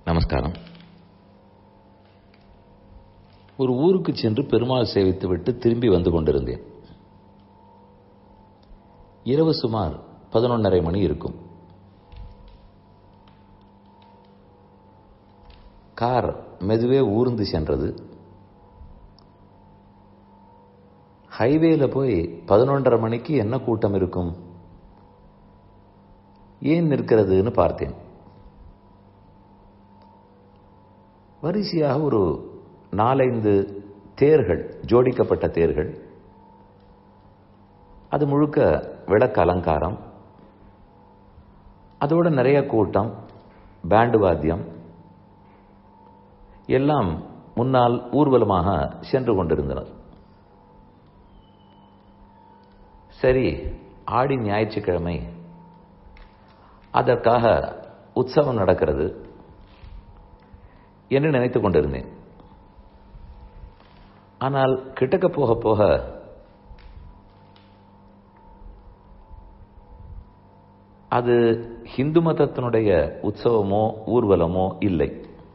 நமஸ்காரம் ஒரு ஊருக்கு சென்று பெருமாள் சேவித்துவிட்டு திரும்பி வந்து கொண்டிருந்தேன் இரவு சுமார் பதினொன்றரை மணி இருக்கும் கார் மெதுவே ஊர்ந்து சென்றது ஹைவேல போய் பதினொன்றரை மணிக்கு என்ன கூட்டம் இருக்கும் ஏன் நிற்கிறதுன்னு பார்த்தேன் வரிசையாக ஒரு நாலைந்து தேர்கள் ஜோடிக்கப்பட்ட தேர்கள் அது முழுக்க விளக்கு அலங்காரம் அதோட நிறைய கூட்டம் பேண்டு வாத்தியம் எல்லாம் முன்னால் ஊர்வலமாக சென்று கொண்டிருந்தனர் சரி ஆடி ஞாயிற்றுக்கிழமை அதற்காக உற்சவம் நடக்கிறது என்று நினைத்துக் கொண்டிருந்தேன் ஆனால் கிட்டக்க போக போக அது ஹிந்து மதத்தினுடைய உற்சவமோ ஊர்வலமோ இல்லை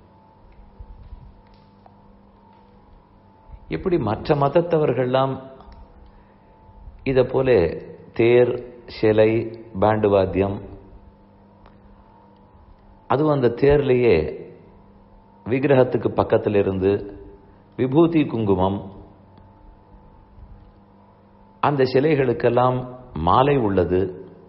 எப்படி மற்ற மதத்தவர்கள்லாம் இதை போல தேர் சிலை பேண்டு வாத்தியம் அதுவும் அந்த தேர்லேயே விக்கிரகத்துக்கு பக்கத்தில் இருந்து விபூதி குங்குமம் அந்த சிலைகளுக்கெல்லாம் மாலை உள்ளது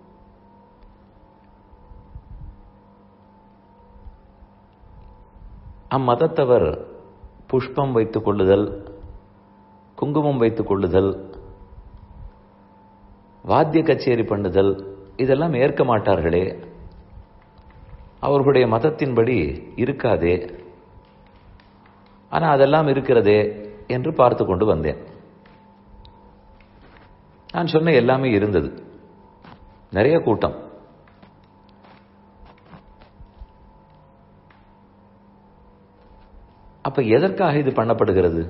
அம்மதத்தவர் புஷ்பம் வைத்துக் கொள்ளுதல் குங்குமம் வைத்துக் கொள்ளுதல் வாத்திய கச்சேரி பண்ணுதல் இதெல்லாம் ஏற்க மாட்டார்களே அவர்களுடைய மதத்தின்படி இருக்காதே ஆனால் அதெல்லாம் இருக்கிறதே என்று பார்த்து கொண்டு வந்தேன் நான் சொன்ன எல்லாமே இருந்தது நிறைய கூட்டம் அப்ப எதற்காக இது பண்ணப்படுகிறது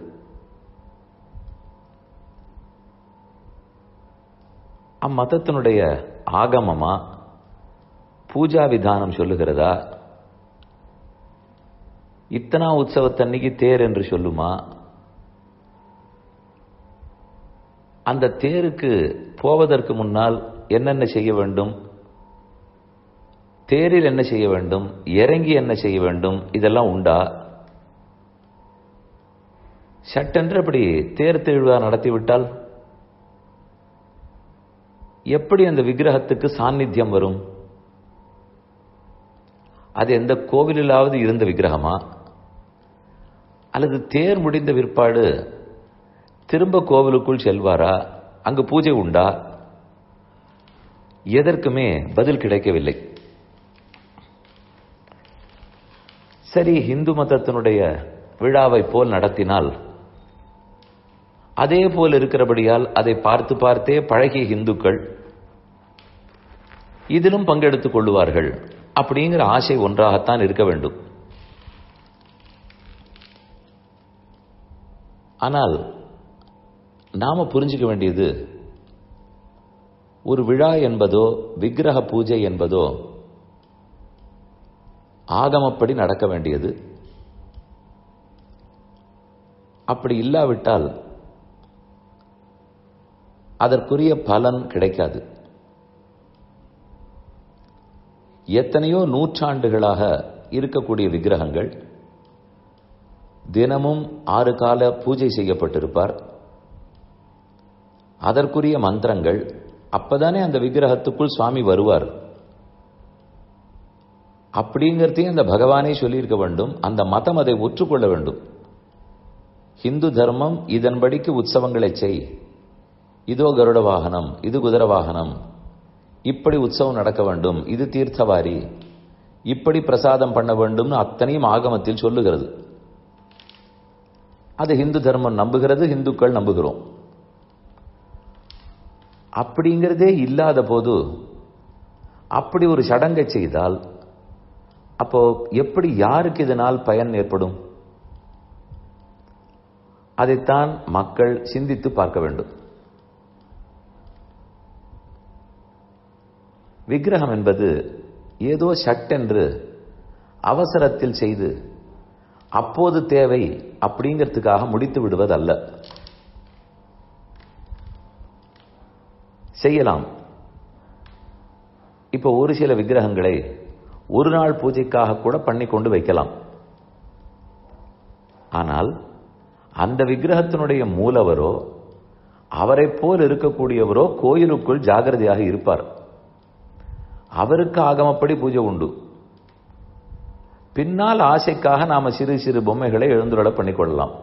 அம்மதத்தினுடைய ஆகமமா பூஜா விதானம் சொல்லுகிறதா இத்தனா உற்சவத்தன்னைக்கு தேர் என்று சொல்லுமா அந்த தேருக்கு போவதற்கு முன்னால் என்னென்ன செய்ய வேண்டும் தேரில் என்ன செய்ய வேண்டும் இறங்கி என்ன செய்ய வேண்டும் இதெல்லாம் உண்டா சட்டென்று அப்படி தேர் திருவிழா நடத்திவிட்டால் எப்படி அந்த விக்கிரகத்துக்கு சாநித்தியம் வரும் அது எந்த கோவிலிலாவது இருந்த விக்கிரகமா அல்லது தேர் முடிந்த விற்பாடு திரும்ப கோவிலுக்குள் செல்வாரா அங்கு பூஜை உண்டா எதற்குமே பதில் கிடைக்கவில்லை சரி இந்து மதத்தினுடைய விழாவை போல் நடத்தினால் அதே போல் இருக்கிறபடியால் அதை பார்த்து பார்த்தே பழகிய இந்துக்கள் இதிலும் பங்கெடுத்துக் கொள்ளுவார்கள் அப்படிங்கிற ஆசை ஒன்றாகத்தான் இருக்க வேண்டும் ஆனால் நாம புரிஞ்சுக்க வேண்டியது ஒரு விழா என்பதோ விக்கிரக பூஜை என்பதோ ஆகமப்படி நடக்க வேண்டியது அப்படி இல்லாவிட்டால் அதற்குரிய பலன் கிடைக்காது எத்தனையோ நூற்றாண்டுகளாக இருக்கக்கூடிய விக்கிரகங்கள் தினமும் ஆறு கால பூஜை செய்யப்பட்டிருப்பார் அதற்குரிய மந்திரங்கள் அப்பதானே அந்த விக்கிரகத்துக்குள் சுவாமி வருவார் அப்படிங்கிறதையும் அந்த பகவானே சொல்லியிருக்க வேண்டும் அந்த மதம் அதை ஒற்றுக்கொள்ள வேண்டும் ஹிந்து தர்மம் இதன்படிக்கு உற்சவங்களை செய் இதோ கருட வாகனம் இது குதிர வாகனம் இப்படி உற்சவம் நடக்க வேண்டும் இது தீர்த்தவாரி இப்படி பிரசாதம் பண்ண வேண்டும் அத்தனையும் ஆகமத்தில் சொல்லுகிறது அது ஹிந்து தர்மம் நம்புகிறது இந்துக்கள் நம்புகிறோம் அப்படிங்கிறதே இல்லாத போது அப்படி ஒரு சடங்கை செய்தால் அப்போ எப்படி யாருக்கு இதனால் பயன் ஏற்படும் அதைத்தான் மக்கள் சிந்தித்து பார்க்க வேண்டும் விக்கிரகம் என்பது ஏதோ சட்டென்று அவசரத்தில் செய்து அப்போது தேவை அப்படிங்கிறதுக்காக முடித்து விடுவதல்ல செய்யலாம் இப்போ ஒரு சில விக்கிரகங்களை ஒரு நாள் பூஜைக்காக கூட பண்ணி கொண்டு வைக்கலாம் ஆனால் அந்த விக்கிரகத்தினுடைய மூலவரோ அவரை போல் இருக்கக்கூடியவரோ கோயிலுக்குள் ஜாகிரதையாக இருப்பார் அவருக்கு ஆகமப்படி பூஜை உண்டு பின்னால் ஆசைக்காக நாம சிறு சிறு பொம்மைகளை எழுந்துருள பண்ணிக்கொள்ளலாம்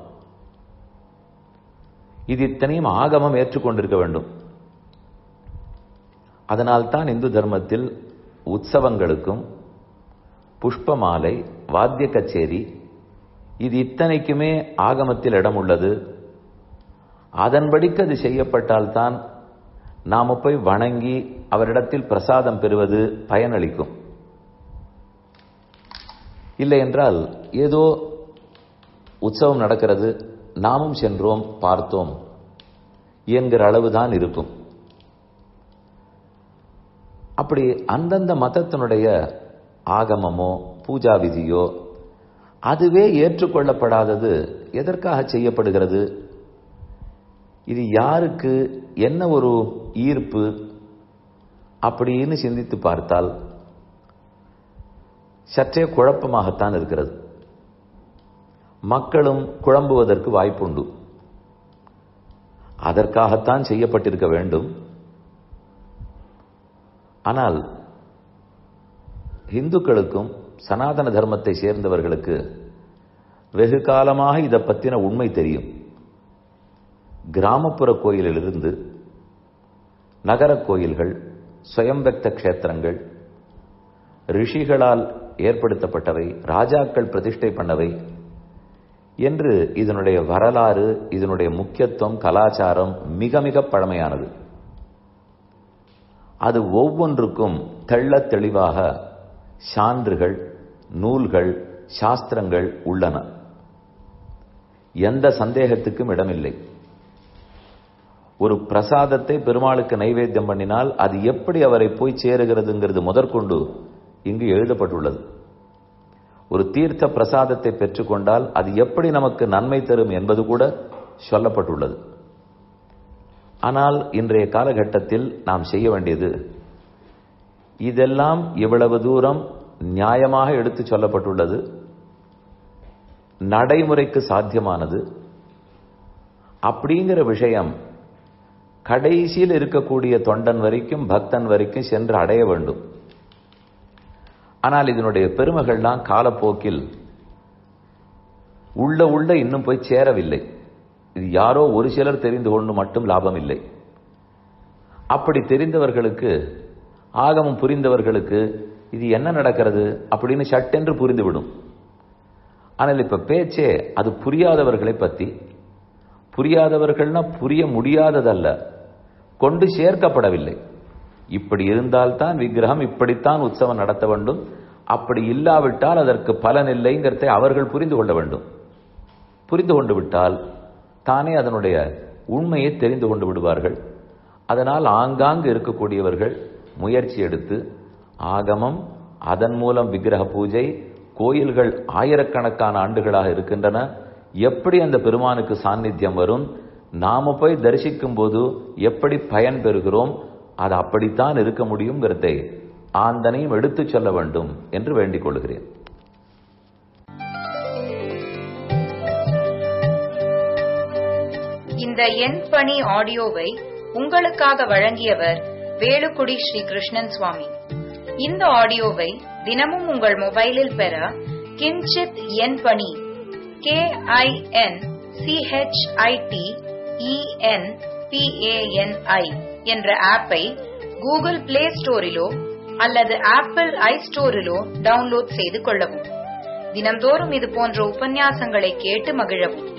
இது இத்தனையும் ஆகமம் ஏற்றுக்கொண்டிருக்க வேண்டும் அதனால்தான் இந்து தர்மத்தில் உற்சவங்களுக்கும் புஷ்பமாலை வாத்திய கச்சேரி இது இத்தனைக்குமே ஆகமத்தில் இடம் உள்ளது அதன்படிக்கு அது செய்யப்பட்டால்தான் நாம போய் வணங்கி அவரிடத்தில் பிரசாதம் பெறுவது பயனளிக்கும் இல்லை என்றால் ஏதோ உற்சவம் நடக்கிறது நாமும் சென்றோம் பார்த்தோம் என்கிற அளவுதான் இருக்கும் அப்படி அந்தந்த மதத்தினுடைய ஆகமமோ பூஜா விதியோ அதுவே ஏற்றுக்கொள்ளப்படாதது எதற்காக செய்யப்படுகிறது இது யாருக்கு என்ன ஒரு ஈர்ப்பு அப்படின்னு சிந்தித்து பார்த்தால் சற்றே குழப்பமாகத்தான் இருக்கிறது மக்களும் குழம்புவதற்கு வாய்ப்புண்டு அதற்காகத்தான் செய்யப்பட்டிருக்க வேண்டும் ஆனால் இந்துக்களுக்கும் சனாதன தர்மத்தை சேர்ந்தவர்களுக்கு வெகு காலமாக இதை பற்றின உண்மை தெரியும் கிராமப்புற கோயிலிலிருந்து நகர கோயில்கள் சுயம்பக்த க்ஷேத்திரங்கள் ரிஷிகளால் ஏற்படுத்தப்பட்டவை ராஜாக்கள் பிரதிஷ்டை பண்ணவை என்று இதனுடைய வரலாறு இதனுடைய முக்கியத்துவம் கலாச்சாரம் மிக மிக பழமையானது அது ஒவ்வொன்றுக்கும் தெள்ளத் தெளிவாக சான்றுகள் நூல்கள் சாஸ்திரங்கள் உள்ளன எந்த சந்தேகத்துக்கும் இடமில்லை ஒரு பிரசாதத்தை பெருமாளுக்கு நைவேத்தியம் பண்ணினால் அது எப்படி அவரை போய் சேருகிறதுங்கிறது முதற்கொண்டு இங்கு எழுதப்பட்டுள்ளது ஒரு தீர்த்த பிரசாதத்தை பெற்றுக்கொண்டால் அது எப்படி நமக்கு நன்மை தரும் என்பது கூட சொல்லப்பட்டுள்ளது ஆனால் இன்றைய காலகட்டத்தில் நாம் செய்ய வேண்டியது இதெல்லாம் இவ்வளவு தூரம் நியாயமாக எடுத்து சொல்லப்பட்டுள்ளது நடைமுறைக்கு சாத்தியமானது அப்படிங்கிற விஷயம் கடைசியில் இருக்கக்கூடிய தொண்டன் வரைக்கும் பக்தன் வரைக்கும் சென்று அடைய வேண்டும் ஆனால் இதனுடைய பெருமைகள்லாம் காலப்போக்கில் உள்ள உள்ள இன்னும் போய் சேரவில்லை இது யாரோ ஒரு சிலர் தெரிந்து கொண்டு மட்டும் லாபம் இல்லை அப்படி தெரிந்தவர்களுக்கு ஆகமம் புரிந்தவர்களுக்கு இது என்ன நடக்கிறது அப்படின்னு சட்டென்று புரிந்துவிடும் ஆனால் இப்ப பேச்சே அது புரியாதவர்களை பத்தி புரியாதவர்கள்னா புரிய முடியாததல்ல கொண்டு சேர்க்கப்படவில்லை இப்படி இருந்தால்தான் விக்கிரகம் இப்படித்தான் உற்சவம் நடத்த வேண்டும் அப்படி இல்லாவிட்டால் அதற்கு பலன் இல்லைங்கிறதை அவர்கள் புரிந்து கொள்ள வேண்டும் புரிந்து கொண்டு விட்டால் தானே அதனுடைய உண்மையை தெரிந்து கொண்டு விடுவார்கள் அதனால் ஆங்காங்கு இருக்கக்கூடியவர்கள் முயற்சி எடுத்து ஆகமம் அதன் மூலம் விக்கிரக பூஜை கோயில்கள் ஆயிரக்கணக்கான ஆண்டுகளாக இருக்கின்றன எப்படி அந்த பெருமானுக்கு சாநித்தியம் வரும் நாம போய் தரிசிக்கும் போது எப்படி பயன் பெறுகிறோம் அது அப்படித்தான் இருக்க முடியுங்கிறதை ஆந்தனையும் எடுத்துச் சொல்ல வேண்டும் என்று வேண்டிக் கொள்கிறேன் இந்த எண் பணி ஆடியோவை உங்களுக்காக வழங்கியவர் வேலுக்குடி ஸ்ரீ கிருஷ்ணன் சுவாமி இந்த ஆடியோவை தினமும் உங்கள் மொபைலில் பெற கிஞ்சித் எண் பணி கே ஐ என் சிஹெச்ஐடி இஎன் பிஏஎன்ஐ என்ற ஆப்பை கூகுள் பிளே ஸ்டோரிலோ அல்லது ஆப்பிள் ஐ ஸ்டோரிலோ டவுன்லோட் செய்து கொள்ளவும் தினம்தோறும் இது போன்ற உபன்யாசங்களை கேட்டு மகிழவும்